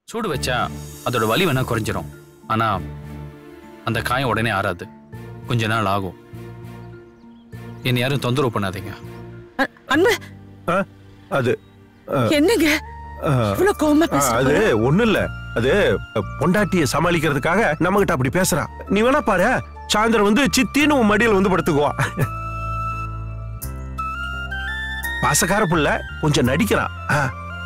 சூடு வச்சா அதோட வலி வேணா குறைஞ்சிரும் ஆனா அந்த காயம் உடனே ஆறாது கொஞ்ச நாள் ஆகும் என்னை யாரும் தொந்தரவு பண்ணாதீங்க அ- அன்பு அது என்னங்க ஆ, இவ்வளவு கோவமா ஆ, அது பேசுற ஒண்ணு இல்ல அது பொண்டாட்டிய சமாளிக்கிறதுக்காக நம்ம கிட்ட அப்படி பேசுறா நீ வேணா பாரு சாயந்தரம் வந்து சித்தின்னு உன் மடியில வந்து படுத்துக்குவா பாசக்கார புள்ள கொஞ்சம் நடிக்கிறான் ஆ,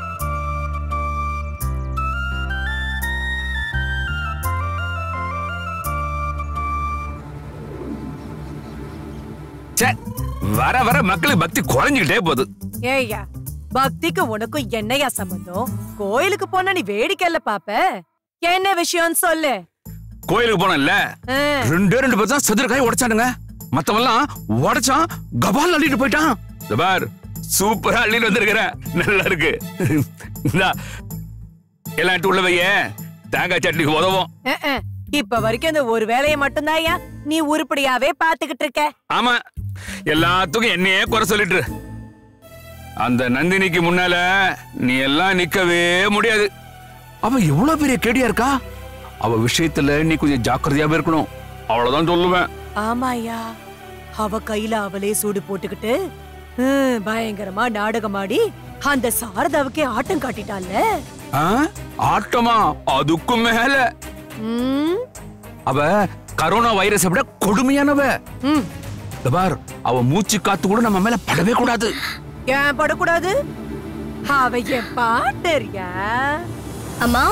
ச்சே, வர வர மக்களுக்கு பக்தி குறைஞ்சுக்கிட்டே போகுது ஏய்யா பக்திக்கு உனக்கும் என்னையா சம்பந்தம் கோயிலுக்கு போனா நீ வேடிக்கைல பாப்ப என்ன விஷயம்னு சொல்லு கோயிலுக்கு போனோம்ல ஆ, ரெண்டே ரெண்டு பேர் தான் செதுரக்காய் உடைச்சானுங்க மத்தவெல்லாம் உடைச்சான் கபால் அள்ளிட்டு போயிட்டான் இந்த பார் சூப்பரா அள்ளிட்டு வந்திருக்கிற நல்லா இருக்கு இந்தா, எல்லாம் எடுத்து உள்ள வைய தேங்காய் சட்னிக்கு உதவும் ஆ, ஆ. இப்ப வரைக்கும் இந்த ஒரு வேலையை மட்டும்தான்யா நீ உருப்படியாவே பாத்துக்கிட்டு இருக்க ஆமா எல்லாத்துக்கும் என்னையே குறை சொல்லிட்டு இரு. அந்த நந்தினிக்கு முன்னால நீ எல்லாம் நிக்கவே முடியாது அவ எவ்வளவு பெரிய கேடியா இருக்கா அவ விஷயத்துல நீ கொஞ்சம் ஜாக்கிரதையாவே இருக்கணும் அவ்வளவுதான் சொல்லுவேன் ஆமாயா அவ கையில அவளே சூடு போட்டுக்கிட்டு ஹம், பயங்கரமா நாடகமாடி அந்த சாரதாவுக்கே ஆட்டம் காட்டிட்டால ஆ? ஆட்டமா அதுக்கும் மேல ம், அவ கரோனா வைரஸை விட கொடுமையானவ ம். இந்த பார் அவ மூச்சு காத்து கூட நம்ம மேல படவே கூடாது ஏன் படக்கூடாது அவ என் பாட்டரியா அம்மா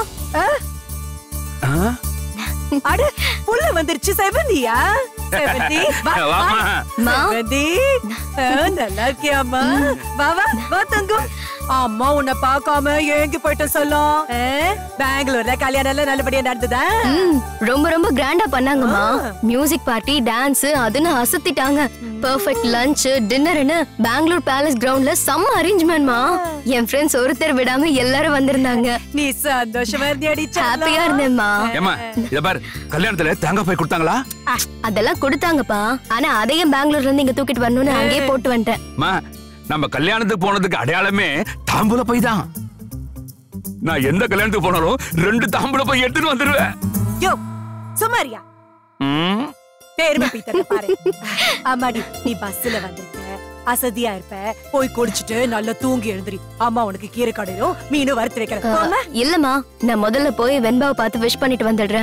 ஆ? அட புள்ள வந்துருச்சு செவந்தியா செவந்தி வா, வா. வாம்மா. அம்மா செவந்தி ஆ, நல்லா இருக்கியாம்மா வா வா வா தங்கம் அம்மா உன்னை பார்க்காம ஏங்கி போயிட்ட சொல்லும் ஆ, பெங்களூர்ல கல்யாணம் எல்லாம் நல்லபடியா நடந்ததா ம், ரொம்ப ரொம்ப கிராண்டா பண்ணாங்கம்மா ஆ. மியூசிக் பார்ட்டி டான்ஸ் அதுன்னு அசத்திட்டாங்க பெர்ஃபெக்ட் லஞ்ச் டின்னர்னு பெங்களூர் பேலஸ் கிரவுண்ட்ல செம்ம அரேஞ்ச்மெண்ட்மா என் ஃப்ரெண்ட்ஸ் ஒருத்தர் விடாம எல்லாரும் வந்திருந்தாங்க நீ சந்தோஷமா இருந்தியாடி ஹாப்பியா இருந்தேன்மா ஏம்மா இத பார் கல்யாணத்துல தேங்காய் போய் கொடுத்தாங்களா அதெல்லாம் கொடுத்தாங்கப்பா ஆனா அதையும் பெங்களூர்ல இருந்து இங்க தூக்கிட்டு வரணும்னு அங்கேயே போட்டு வந்துட்டேன் அம்மா நம்ம கல்யாணத்துக்கு போனதுக்கு அடையாளமே தாம்பூல பை தான் நான் எந்த கல்யாணத்துக்கு போனாலும் ரெண்டு தாம்பூல பை எடுத்துட்டு வந்துருவேன் யோ சுமாரியா ம். பெருமை பீத்தத்தை பாரு அம்மாடி நீ பஸ்ல வந்திருக்க அசதியா இருப்ப போய் குடிச்சிட்டு நல்லா தூங்கி எழுந்திரி அம்மா உனக்கு கீரை கடையிலும் மீனும் வறுத்து வைக்கிறேன் போம்மா. இல்லம்மா நான் முதல்ல போய் வெண்பாவை பார்த்து விஷ் பண்ணிட்டு வந்துடுறேன்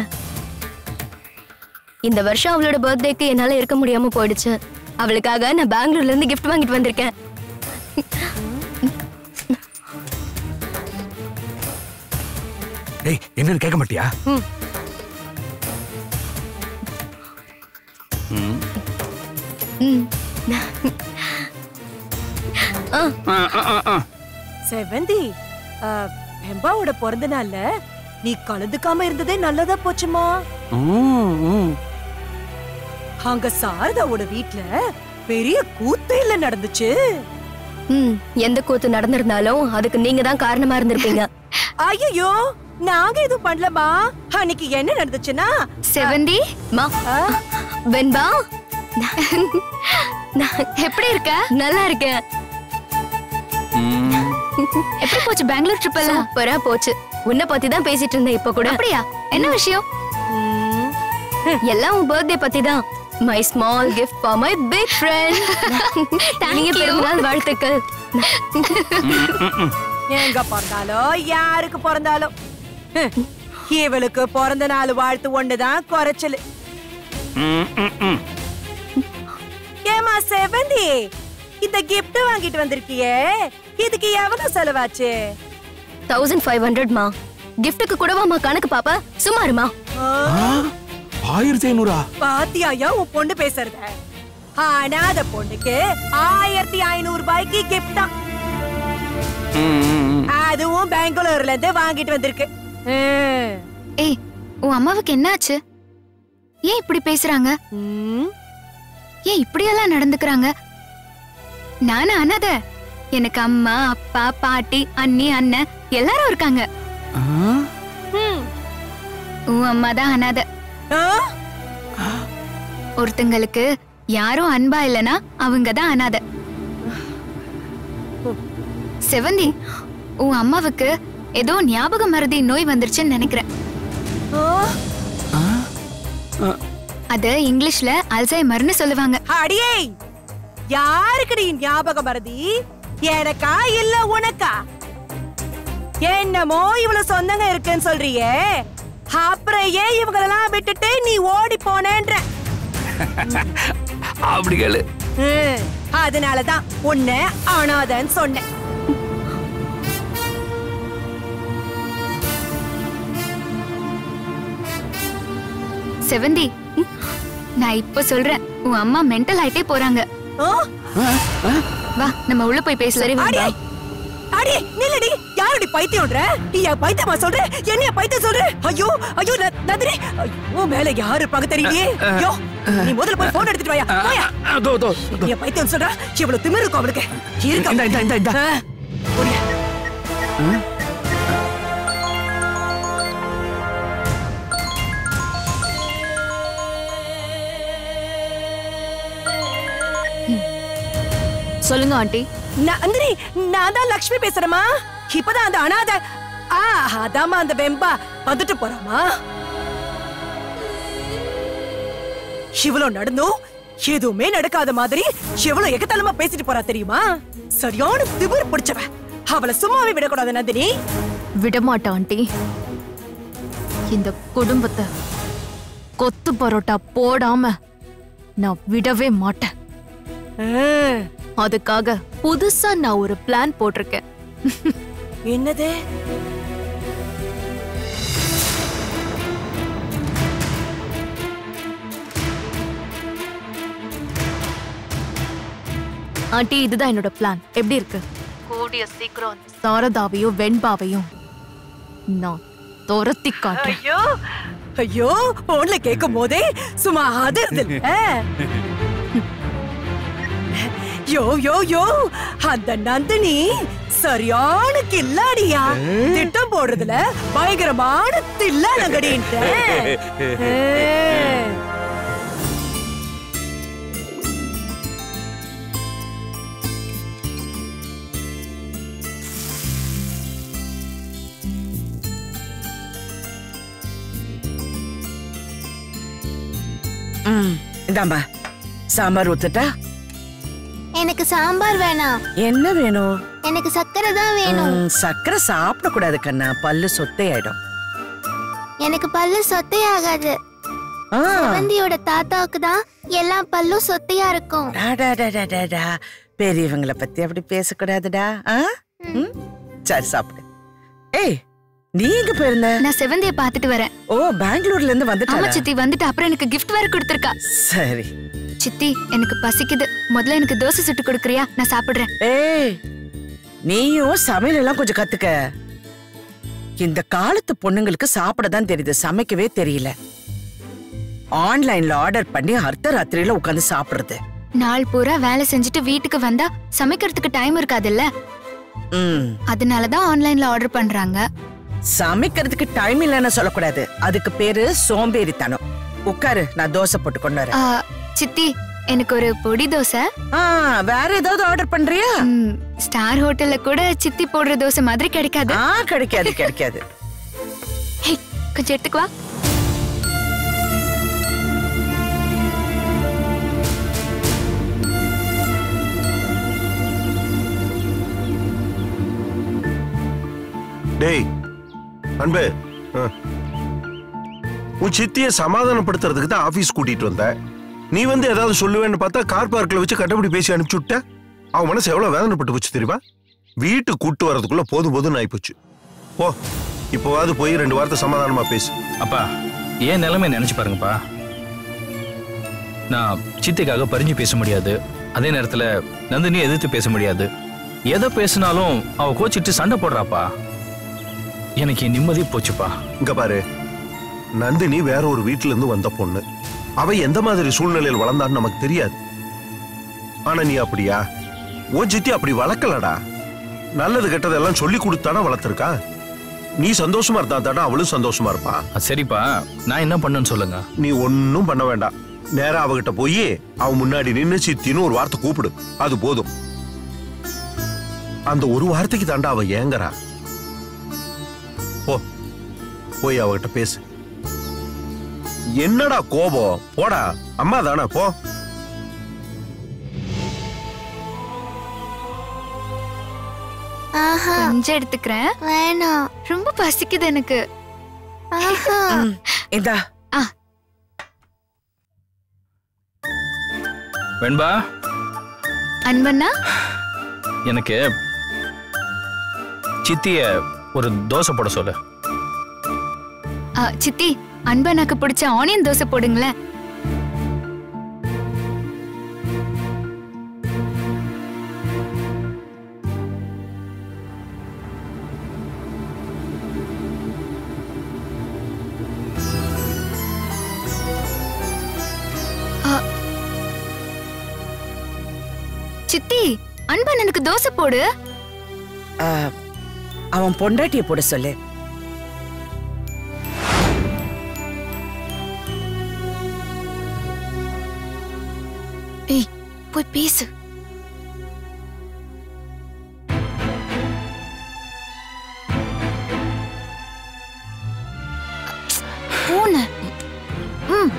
இந்த வருஷம் அவளோட பர்த்டேக்கு என்னால இருக்க முடியாம போயிடுச்சு அவளுக்காக நான் பெங்களூர்ல இருந்து gift வாங்கிட்டு வந்திருக்கேன் ஏய் என்னன்னு கேட்க மாட்டியா ம். ம். ம். ஆ, ஆ, ஆ, ஆ, ஆ. செவந்தி ஆ, வெம்பாவோட பிறந்த நாள்ல நீ கலந்துக்காம இருந்ததே நல்லதா போச்சுமா ம், ம். அங்க சாரதாவோட வீட்ல பெரிய கூத்தையில நடந்துச்சு ம், எந்த கூத்து நடந்திருந்தாலும் அதுக்கு நீங்க தான் காரணமா இருந்திருப்பீங்க ஐயோ நாங்க எதுவும் பண்ணலமா அன்னைக்கு என்ன நடந்துச்சுன்னா செவந்தி மா ஆ, வெண்பா எப்படி இருக்க நல்லா இருக்கேன் ம். எப்படி போச்சு பெங்களூர் ட்ரிப் எல்லாம் சூப்பரா போச்சு உன்னை பத்தி தான் பேசிட்டு இருந்தேன் இப்ப கூட அப்படியா என்ன விஷயம் ம், எல்லாம் உன் பர்த்டே பத்தி தான் my small gift for my big friend நீங்க பிறந்தநாள் வாழ்த்துக்கள் எங்க பிறந்தாலோ யாருக்கு பிறந்தாலும் ஹ், இவளுக்கு பிறந்த நாள் வாழ்த்து ஒண்ணுதான் குறைச்சல் ம், ம், ம். ஏமா செவந்தி இந்த gift வாங்கிட்டு வந்திருக்கியே இதுக்கு எவ்வளவு செலவாச்சு தௌசண்ட் ஃபைவ் ஹண்ட்ரட்மா கிஃப்ட்டுக்கு கூடவாமா கணக்கு பாப்பா சுமாருமா ஆ, ஆ, ஆயிரத்தி ஐநூறா பாத்தியாயா உன் பொண்ணு பேசுறத அனாத பொண்ணுக்கு ஆயிரத்தி ஐநூறு ரூபாய்க்கு கிஃப்டா ம், ம், ம். அதுவும் பெங்களூர்ல இருந்து வாங்கிட்டு வந்திருக்கு ம். ஏய் உன் அம்மாவுக்கு என்னாச்சு ஏன் இப்படி பேசுறாங்க ம், ஏன் இப்படியெல்லாம் நடந்துக்கிறாங்க நானு அனாத எனக்கு அம்மா அப்பா பாட்டி அண்ணி அண்ணன் எல்லாரும் இருக்காங்க ஆ? ம். உன் அம்மா தான் அனாத ஆ? ஒருத்தங்களுக்கு யாரும் அன்பா இல்லனா அவங்க தான் அனாத செவந்தி உன் அம்மாவுக்கு ஏதோ ஞாபக மறதி நோய் வந்துருச்சுன்னு நினைக்கிறேன் அது இங்கிலீஷ்ல அல்சைமர்னு சொல்லுவாங்க அடியே யாருக்குடி ஞாபகம் மறதி எனக்கா இல்ல உனக்கா என்னமோ இவ்வளவு சொந்தங்க இருக்குன்னு சொல்றியே அப்புறம் ஏன் இவங்களெல்லாம் விட்டுட்டு நீ ஓடி போனேன்ற அப்படி கேளு ஹம், அதனாலதான் உன்னை அனாதன்னு சொன்னேன் செவந்தி நான் இப்ப சொல்றேன் உன் அம்மா மென்டல் ஆயிட்டே போறாங்க ஓ, வா நம்ம உள்ள போய் பேசலாம் அடி அடி நில்லடி யாரடி பைத்தியம்ன்ற நீ என் பைத்தியமா சொல்ற என்னைய பைத்தியம் சொல்ற ஐயோ ஐயோ ந- நந்தினி ஐயோ மேல யாரு இருப்பாங்க தெரியலையே ஐயோ நீ முதல்ல போய் போன் எடுத்துட்டு வாயா வாயா அதோ அதோ நீ என் பைத்தியம் சொல்றா இவ்வளவு திமிரு இருக்கும் அவனுக்கு இருக்கு இந்தா, இந்தா, இந்தா, இந்தா. ஆ, ஓடியா. சொல்லுங்க ஆண்டி நந்தினி நான் தான் லக்ஷ்மி பேசுறேமா இப்பதான் அந்த அனாத ஆ அதாம்மா அந்த வெம்பா வந்துட்டு போறாமா இவ்வளவு நடந்தும் எதுவுமே நடக்காத மாதிரி எவ்வளவு எகத்தலமா பேசிட்டு போறா தெரியுமா சரியான திமிர் பிடிச்சவ அவளை சும்மாவே விடக்கூடாது நந்தினி விடமாட்டேன் ஆண்டி இந்த குடும்பத்தை கொத்து பரோட்டா போடாம நான் விடவே மாட்டேன் ஆ, அதுக்காக புதுசா நான் ஒரு பிளான் போட்டிருக்கேன் என்னது ஆண்டி இதுதான் என்னோட பிளான் எப்படி இருக்கு கூடிய சீக்கிரம் அந்த சாரதாவையும் வெண்பாவையும் நான் துரத்தி காட்டுறேன் ஐயோ ஐயோ போன்ல கேட்கும் போதே சும்மா அதிர்து யோ யோ யோ அந்த நந்தினி சரியான கில்லாடியா திட்டம் போடுறதுல பயங்கரமான தில்லானங்கடின்ட்டு ம் இந்தாம்மா சாம்பார் ஊத்துட்டா எனக்கு சாம்பார் வேணாம் என்ன வேணும் எனக்கு சக்கரை தான் வேணும் ம், சக்கரை சாப்பிட கூடாது கண்ணா பல்லு சொத்தையாயிடும் எனக்கு பல்லு சொத்தையாகாது ஆ, வந்தியோட தாத்தாவுக்கு தான் எல்லா பல்லும் சொத்தையா இருக்கும் அடடடடடா. பெரியவங்கள பத்தி அப்படி பேசக்கூடாதுடா ஆ? ம், சரி சாப்பிடு ஏய் நீ எங்க போயிருந்த நான் செவந்திய பாத்துட்டு வரேன் ஓ பெங்களூர்ல இருந்து ஆமா வந்துட்டா சித்தி வந்துட்டு அப்புறம் எனக்கு gift வேற கொடுத்திருக்கா சரி சித்தி எனக்கு பசிக்குது முதல்ல எனக்கு தோசை சுட்டு கொடுக்குறியா நான் சாப்பிடுறேன் ஏய் நீயும் சமையல் எல்லாம் கொஞ்சம் கத்துக்க இந்த காலத்து பொண்ணுங்களுக்கு சாப்பிட தான் தெரியுது சமைக்கவே தெரியல ஆன்லைன்ல ஆர்டர் பண்ணி அர்த்த ராத்திரியில உட்காந்து சாப்பிடுறது நாள் பூரா வேலை செஞ்சுட்டு வீட்டுக்கு வந்தா சமைக்கிறதுக்கு டைம் இருக்காதுல்ல ம் அதனாலதான் ஆன்லைன்ல ஆர்டர் பண்றாங்க சமைக்கிறதுக்கு டைம் இல்லைன்னு சொல்லக்கூடாது அதுக்கு பேரு சோம்பேறித்தனம் உட்காரு நான் தோசை போட்டு கொண்டு வரேன் ஆ, சித்தி எனக்கு ஒரு பொடி தோசை ஆ, வேற ஏதாவது ஆர்டர் பண்றியா ம், ஸ்டார் ஹோட்டல்ல கூட சித்தி போடுற தோசை மாதிரி கிடைக்காது ஆ கிடைக்காது கிடைக்காது ஹே, கொஞ்சம் எடுத்துக்குவா டேய் அன்பு ஆ. உன் சித்திய சமாதானப்படுத்துறதுக்கு தான் ஆபீஸ் கூட்டிட்டு வந்த நீ வந்து ஏதாவது சொல்லுவேன்னு பார்த்தா கார் பார்க்ல வச்சு கட்டப்படி பேசி அனுப்பிச்சு விட்ட அவன் மனசு எவ்வளவு வேதனைப்பட்டு போச்சு தெரியுமா வீட்டுக்கு கூட்டு வரதுக்குள்ள போதும் போதும் ஆயிப்போச்சு போ இப்போவாது போய் ரெண்டு வார்த்தை சமாதானமா பேசு அப்பா ஏன் நிலைமை நினைச்சு பாருங்கப்பா நான் சித்திக்காக பறிஞ்சு பேச முடியாது அதே நேரத்துல நந்தினி எதிர்த்து பேச முடியாது எதை பேசினாலும் அவ கோச்சிட்டு சண்டை போடுறாப்பா எனக்கு என் நிம்மதி போச்சுப்பா இங்க பாரு நந்தினி வேற ஒரு வீட்டுல இருந்து வந்த பொண்ணு அவ எந்த மாதிரி சூழ்நிலையில் வளர்ந்தான்னு நமக்கு தெரியாது ஆனா நீ அப்படியா உன் சித்தி அப்படி வளர்க்கலடா நல்லது கெட்டதெல்லாம் சொல்லி கொடுத்தானா வளர்த்துருக்கா நீ சந்தோஷமா இருந்தா தானே அவளும் சந்தோஷமா இருப்பா அது சரிப்பா நான் என்ன பண்ணேன்னு சொல்லுங்க நீ ஒன்னும் பண்ண வேண்டாம் நேரா அவகிட்ட போய் அவ முன்னாடி நின்னு சித்தின்னு ஒரு வார்த்தை கூப்பிடு அது போதும் அந்த ஒரு வார்த்தைக்கு தாண்டா அவ ஏங்கறா போ போய் அவகிட்ட பேசு என்னடா கோபம் போடா அம்மா தானே போ ஆஹா கொஞ்சம் எடுத்துக்கிறேன் வேணாம் ரொம்ப பசிக்குது எனக்கு ஆஹா ம், இந்தா வெண்பா அன்பண்ணா எனக்கு சித்திய ஒரு தோசை போட சொல்லு ஆ, சித்தி அன்பண்ணாக்கு பிடிச்ச ஆனியன் தோசை போடுங்களேன் ஆ. சித்தி அன்பண்ணனுக்கு தோசை போடு ஆ, அவன் பொண்டாட்டிய போட சொல்லு ஏய் போய் பேசு பூனை ம்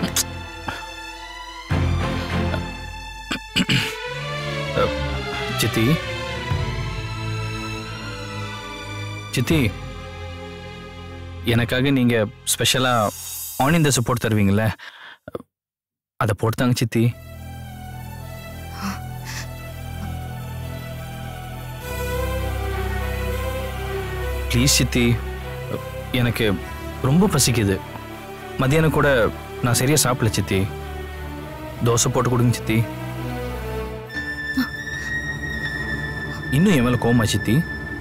சித்தி சித்தி எனக்காக நீங்க ஸ்பெஷலா ஆனியன் தோசை போட்டு தருவீங்கல்ல அதை போட்டுத்தாங்க சித்தி ப்ளீஸ் சித்தி எனக்கு ரொம்ப பசிக்குது மத்தியானம் கூட நான் சரியா சாப்பிடல சித்தி தோசை போட்டு கொடுங்க சித்தி இன்னும் என் மேல கோமா சித்தி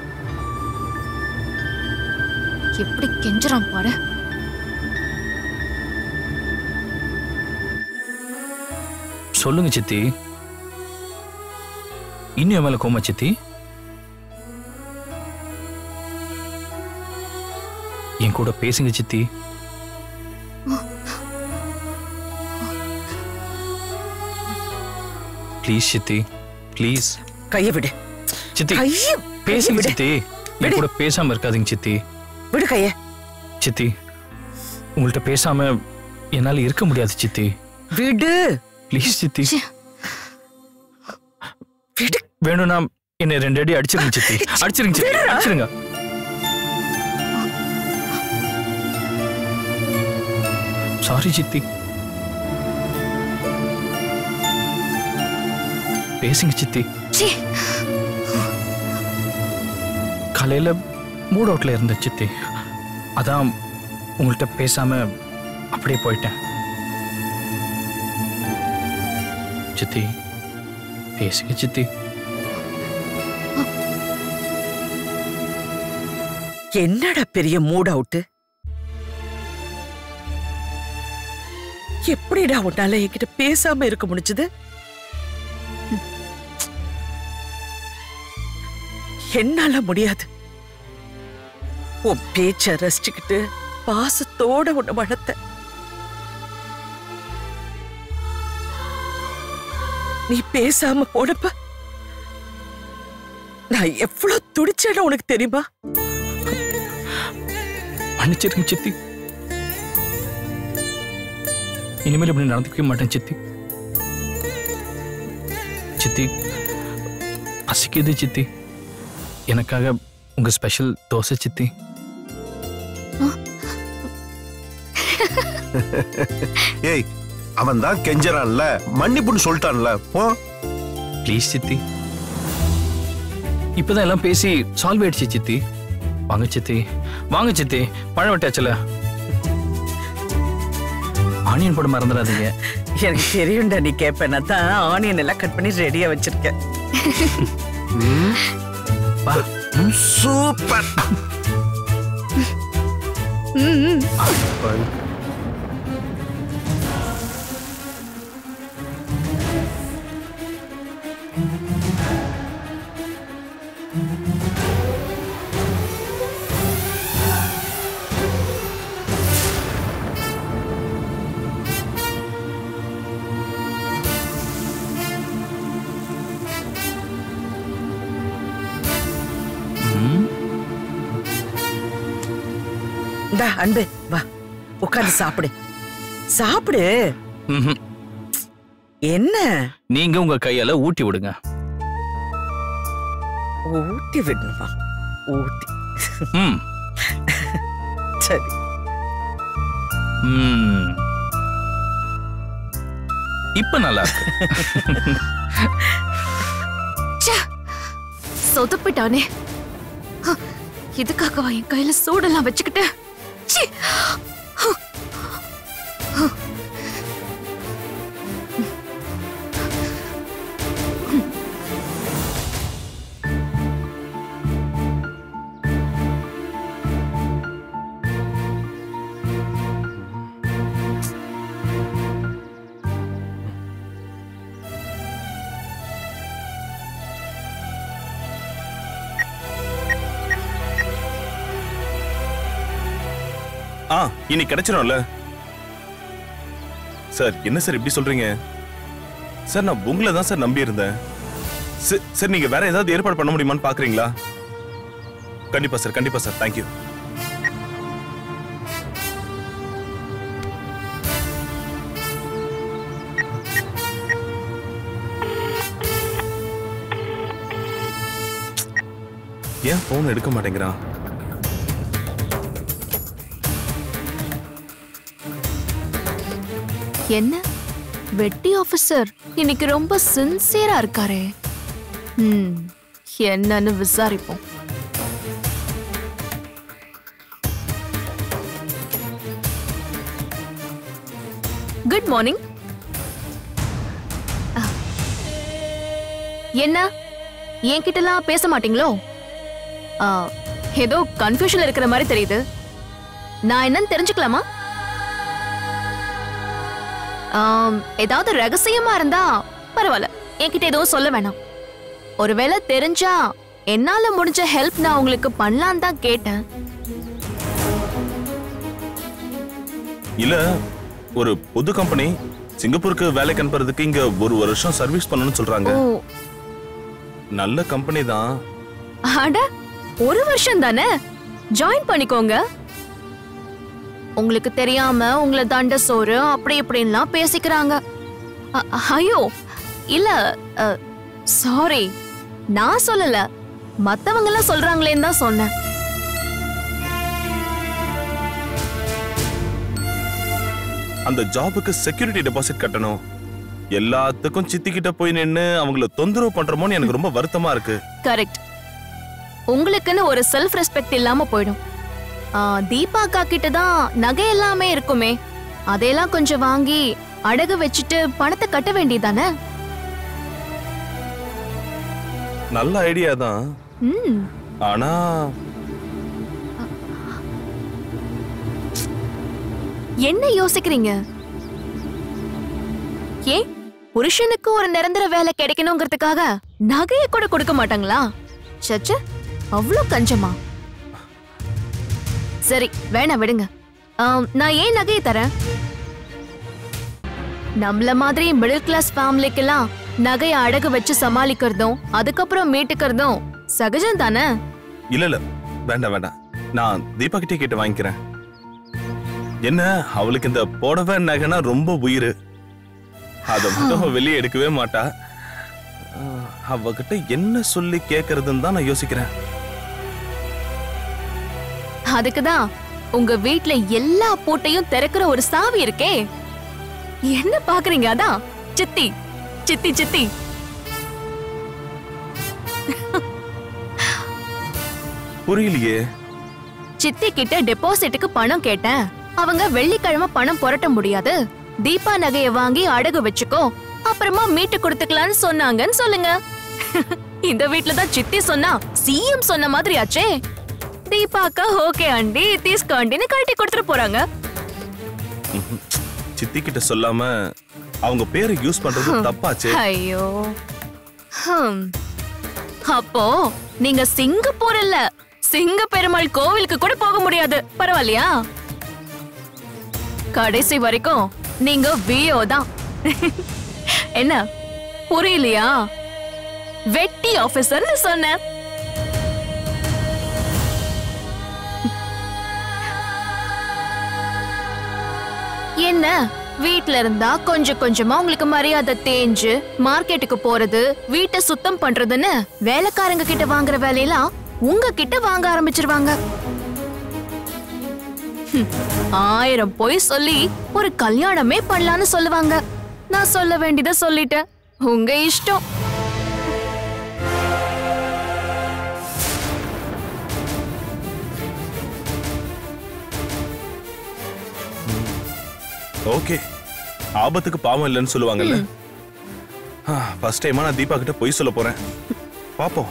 எப்படி கெஞ்சுறான் பாரு சொல்லுங்க சித்தி இன்னும் என் மேல கோமா சித்தி என் கூட பேசுங்க சித்தி ப்ளீஸ் சித்தி ப்ளீஸ் கைய விடு சித்தி கைய பேசுங்க விடு. சித்தி என் கூட பேசாம இருக்காதீங்க சித்தி விடு கைய சித்தி உங்கள்கிட்ட பேசாம என்னால இருக்க முடியாது சித்தி விடு ப்ளீஸ் சித்தி ச்சே. விடு வேணும்னா என்னை ரெண்டு அடி அடிச்சிருங்க சித்தி அடிச்சிருங்க சித்தி அடிச்சிருங்க சாரி சித்தி பேசுங்க சித்தி சீ காலையில மூட் அவுட்ல இருந்த சித்தி அதான் உங்கள்கிட்ட பேசாம அப்படியே போயிட்டேன் சித்தி பேசுங்க சித்தி என்னடா பெரிய மூட் அவுட் எப்படிடா உன்னால என்கிட்ட பேசாம இருக்க முடிஞ்சது என்னால முடியாது உன் பேச்ச ரசிச்சுக்கிட்டு பாசத்தோட உன்னை வளர்த்த நீ பேசாம போனப்ப நான் எவ்வளவு துடிச்சேன்னு உனக்கு தெரியுமா மன்னிச்சிருங்க சித்தி இனிமேல் இப்படி நடந்துக்கவே மாட்டேன் சித்தி சித்தி பசிக்குது சித்தி எனக்காக உங்க ஸ்பெஷல் தோசை சித்தி ஏய் அவன் தான் கெஞ்சறான்ல மன்னிப்புன்னு சொல்லிட்டான்ல போ ப்ளீஸ் சித்தி இப்பதான் எல்லாம் பேசி சால்வ் ஆயிடுச்சு சித்தி வாங்க சித்தி வாங்க சித்தி பழம் வெட்டாச்சுல ஆனியன் போட மறந்துடாதீங்க எனக்கு தெரியும்டா நீ கேப்பேன் தான் ஆனியன் எல்லாம் கட் பண்ணி ரெடியா வச்சிருக்கேன் வா சூப்பர் இந்தா அன்பு வா உட்கார்ந்து சாப்பிடு சாப்பிடு ம்ஹும். என்ன நீங்க உங்க கையால ஊட்டி விடுங்க ஊட்டி விடணுமா ஊட்டி ம் சரி ம். இப்ப நல்லா இருக்கு சொதப்பிட்டானே ஹ, இதுக்காகவா என் கையில சூடெல்லாம் வச்சுக்கிட்டு ச்சீ! ஹ! ஹ! ஆ இன்னைக்கு கிடைச்சிரும்ல சார் என்ன சார் இப்படி சொல்றீங்க சார் நான் உங்களை தான் சார் நம்பி இருந்தேன் ச- சார் நீங்க வேற ஏதாவது ஏற்பாடு பண்ண முடியுமான்னு பாக்குறீங்களா கண்டிப்பா சார் கண்டிப்பா சார் தேங்க்யூ ஏன் போன் எடுக்க மாட்டேங்கிறான் என்ன வெட்டி ஆபீசர் இன்னைக்கு ரொம்ப சின்சியரா இருக்காரே ம் என்னன்னு விசாரிப்போம் குட் மார்னிங் என்ன என்கிட்டலாம் பேச மாட்டீங்களோ ஆ, ஏதோ கன்ஃபியூஷன்ல இருக்கிற மாதிரி தெரியுது நான் என்னன்னு தெரிஞ்சுக்கலாமா ஆம், ஏதாவது ரகசியமா இருந்தா பரவாயில்ல என்கிட்ட எதுவும் சொல்ல வேணாம் ஒருவேளை தெரிஞ்சா என்னால முடிஞ்ச ஹெல்ப் நான் உங்களுக்கு பண்ணலான்னு தான் கேட்டேன் இல்ல ஒரு புது கம்பெனி சிங்கப்பூருக்கு வேலைக்கு அனுப்புறதுக்கு இங்க ஒரு வருஷம் சர்வீஸ் பண்ணணும்னு சொல்றாங்க ஓ நல்ல கம்பெனி தான் அட ஒரு வருஷம் தானே ஜாயின் பண்ணிக்கோங்க உங்களுக்கு தெரியாம உங்களை தண்ட சோறு அப்படி இப்படின்லாம் பேசிக்கிறாங்க அ- ஐயோ இல்ல சாரி நான் சொல்லல மத்தவங்க எல்லாம் சொல்றாங்களேன்னு தான் சொன்னேன் அந்த ஜாபுக்கு செக்யூரிட்டி டெபாசிட் கட்டணும் எல்லாத்துக்கும் சித்திக்கிட்ட போய் நின்னு அவங்கள தொந்தரவு பண்றோமோன்னு எனக்கு ரொம்ப வருத்தமா இருக்கு கரெக்ட் உங்களுக்குன்னு ஒரு செல்ஃப் ரெஸ்பெக்ட் இல்லாம போயிடும் ஆ, தீபா அக்கா கிட்ட தான் நகை எல்லாமே இருக்குமே அதையெல்லாம் கொஞ்சம் வாங்கி அடகு வச்சுட்டு பணத்தை கட்ட வேண்டியதானே நல்ல ஐடியா தான் ம் ஆனா என்ன யோசிக்கிறீங்க ஏன் புருஷனுக்கு ஒரு நிரந்தர வேலை கிடைக்கணுங்கிறதுக்காக நகைய கூட கொடுக்க மாட்டாங்களா சச்ச அவ்வளோ கஞ்சமா சரி வேணாம் விடுங்க ஆம், நான் ஏன் நகையை தரேன் நம்மள மாதிரி மிடில் கிளாஸ் ஃபேமிலிக்கெல்லாம் நகைய அடகு வச்சு சமாளிக்கிறதும் அதுக்கப்புறம் மீட்டுக்கிறதும் சகஜம் தானே இல்ல இல்ல வேண்டாம் வேண்டாம் நான் தீபா கிட்டே கேட்டு வாங்கிக்கிறேன் என்ன அவளுக்கு இந்த புடவை நகைனா ரொம்ப உயிர் அத மட்டும் அவ வெளியே எடுக்கவே மாட்டா ஆஹ், அவகிட்ட என்ன சொல்லி கேக்குறதுன்னு தான் நான் யோசிக்கிறேன் அதுக்குதான் உங்க வீட்ல எல்லா பூட்டையும் திறக்கிற ஒரு சாவி இருக்கே என்ன பாக்குறீங்க அதான் சித்தி சித்தி சித்தி புரியலையே சித்தி கிட்ட டெபாசிட்டுக்கு பணம் கேட்டேன் அவங்க வெள்ளிக்கிழமை பணம் புரட்ட முடியாது தீபா நகைய வாங்கி அடகு வச்சுக்கோ அப்புறமா மீட்டு கொடுத்துக்கலாம்னு சொன்னாங்கன்னு சொல்லுங்க இந்த வீட்ல தான் சித்தி சொன்னா சிஎம் சொன்ன மாதிரி ஆச்சே தீபா அக்கா ஓகே ஆண்டி தீஸ்கோ ஆண்டின்னு கழட்டி கொடுத்துட்டு போறாங்க ம்ஹும். சித்தி கிட்ட சொல்லாம அவங்க பேரை யூஸ் பண்றது தப்பாச்சே ஐயோ ஹம். அப்போ நீங்க சிங்கப்பூர் இல்ல சிங்க பெருமாள் கோவிலுக்கு கூட போக முடியாது பரவாயில்லையா கடைசி வரைக்கும் நீங்க வியோ தான் என்ன புரியலையா வெட்டி ஆபீசர்னு சொன்னேன் என்ன வீட்ல இருந்தா கொஞ்சம் கொஞ்சமா உங்களுக்கு மரியாதை தேஞ்சு மார்க்கெட்டுக்கு போறது வீட்டை சுத்தம் பண்றதுன்னு வேலைக்காரங்க கிட்ட வாங்குற வேலையெல்லாம் உங்க கிட்ட வாங்க ஆரம்பிச்சிருவாங்க ஹம், ஆயிரம் பொய் சொல்லி ஒரு கல்யாணமே பண்ணலான்னு சொல்லுவாங்க நான் சொல்ல வேண்டியதை சொல்லிட்டேன் உங்க இஷ்டம் ஓகே ஆபத்துக்கு பாவம் இல்லைன்னு சொல்லுவாங்கல்ல ஃபர்ஸ்ட் டைமா நான் தீபா கிட்ட பொய் சொல்ல போறேன் பாப்போம்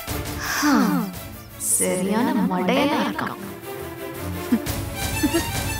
சரியான மடையா இருக்கான்